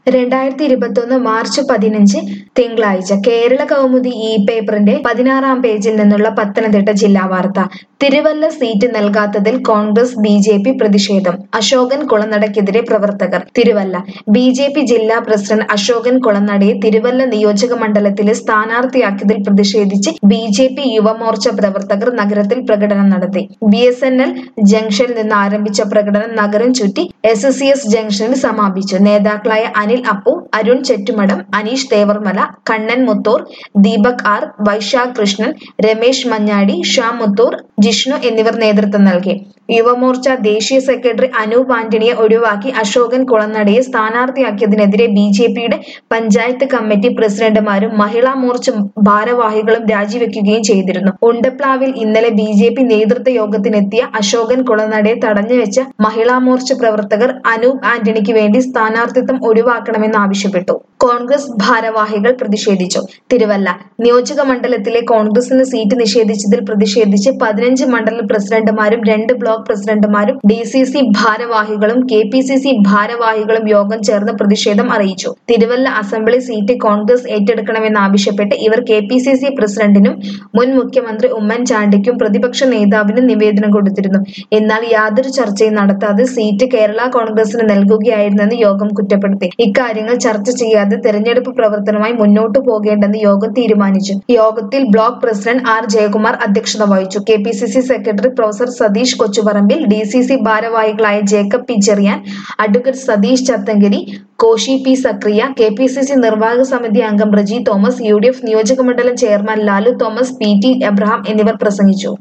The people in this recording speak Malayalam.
രണ്ടായിരത്തി ഇരുപത്തൊന്ന് മാർച്ച് പതിനഞ്ച് തിങ്കളാഴ്ച കേരള കൗമുദി ഇ പേപ്പറിന്റെ പതിനാറാം പേജിൽ നിന്നുള്ള പത്തനംതിട്ട ജില്ലാ വാർത്ത തിരുവല്ല സീറ്റ് നൽകാത്തതിൽ കോൺഗ്രസ് ബി ജെ പി പ്രതിഷേധം അശോകൻ കുളനടയ്ക്കെതിരെ പ്രവർത്തകർ തിരുവല്ല ബി ജെ പി ജില്ലാ പ്രസിഡന്റ് അശോകൻ കുളനടയെ തിരുവല്ല നിയോജക മണ്ഡലത്തിലെ സ്ഥാനാർത്ഥിയാക്കിയതിൽ പ്രതിഷേധിച്ച് ബി ജെ പി യുവമോർച്ച പ്രവർത്തകർ നഗരത്തിൽ പ്രകടനം നടത്തി ബി എസ് എൻ എൽ ജംഗ്ഷനിൽ നിന്ന് ആരംഭിച്ച പ്രകടനം നഗരം ചുറ്റി എസ് എസ് സി എസ് ജംഗ്ഷനിൽ സമാപിച്ചു നേതാക്കളായ അനിൽ അപ്പു അരുൺ ചെറ്റുമടം അനീഷ് തേവർമല കണ്ണൻ മുത്തൂർ ദീപക് ആർ വൈശാഖ് കൃഷ്ണൻ രമേശ് മഞ്ഞാടി ഷ്യാം മുത്തൂർ ജിഷ്ണു എന്നിവർ നേതൃത്വം നൽകി യുവമോർച്ച ദേശീയ സെക്രട്ടറി അനൂപ് ആന്റണിയെ ഒഴിവാക്കി അശോകൻ കുളനടയെ സ്ഥാനാർത്ഥിയാക്കിയതിനെതിരെ ബി ജെ പിയുടെ പഞ്ചായത്ത് കമ്മിറ്റി പ്രസിഡന്റുമാരും മഹിളാ മോർച്ച ഭാരവാഹികളും രാജിവെക്കുകയും ചെയ്തിരുന്നു ഉണ്ടപ്ലാവിൽ ഇന്നലെ ബി ജെ പി നേതൃത്വ യോഗത്തിനെത്തിയ അശോകൻ കുളനടയെ തടഞ്ഞുവെച്ച മഹിളാ മോർച്ച പ്രവർത്തകർ അനൂപ് ആന്റണിക്ക് വേണ്ടി സ്ഥാനാർത്ഥിത്വം ഒഴിവാക്കണമെന്ന് ആവശ്യപ്പെട്ടു കോൺഗ്രസ് ഭാരവാഹികൾ പ്രതിഷേധിച്ചു തിരുവല്ല നിയോജക മണ്ഡലത്തിലെ കോൺഗ്രസിന് സീറ്റ് നിഷേധിച്ചതിൽ പ്രതിഷേധിച്ച് പതിനഞ്ച് മണ്ഡലം പ്രസിഡന്റുമാരും രണ്ട് ബ്ലോക്ക് പ്രസിഡന്റുമാരും ഡി സി സി ഭാരവാഹികളും കെ പി സി സി ഭാരവാഹികളും യോഗം ചേർന്ന് പ്രതിഷേധം അറിയിച്ചു തിരുവല്ല അസംബ്ലി സീറ്റ് കോൺഗ്രസ് ഏറ്റെടുക്കണമെന്നാവശ്യപ്പെട്ട് ഇവർ കെ പി സി സി പ്രസിഡന്റിനും മുൻ മുഖ്യമന്ത്രി ഉമ്മൻചാണ്ടിക്കും പ്രതിപക്ഷ നേതാവിനും നിവേദനം കൊടുത്തിരുന്നു എന്നാൽ യാതൊരു ചർച്ചയും നടത്താതെ സീറ്റ് കേരള കോൺഗ്രസിന് നൽകുകയായിരുന്നെന്ന് യോഗം കുറ്റപ്പെടുത്തി ഇക്കാര്യങ്ങൾ ചർച്ച ചെയ്യാതെ തെരഞ്ഞെടുപ്പ് പ്രവർത്തനമായി മുന്നോട്ടു പോകേണ്ടെന്ന് യോഗം തീരുമാനിച്ചു യോഗത്തിൽ ബ്ലോക്ക് പ്രസിഡന്റ് ആർ ജയകുമാർ അധ്യക്ഷത വഹിച്ചു K P C C secretary professor Satheesh Kochuparambil D C C ഭാരവാഹികളായ Jacob P Cherian advocate Satheesh Chathankiri Koshy P Zacharia K P C C നിർവാഹക സമിതി അംഗം Reji Thomas U D F നിയോജകമണ്ഡലം chairman Lalu Thomas P T Abraham എന്നിവർ പ്രസംഗിച്ചു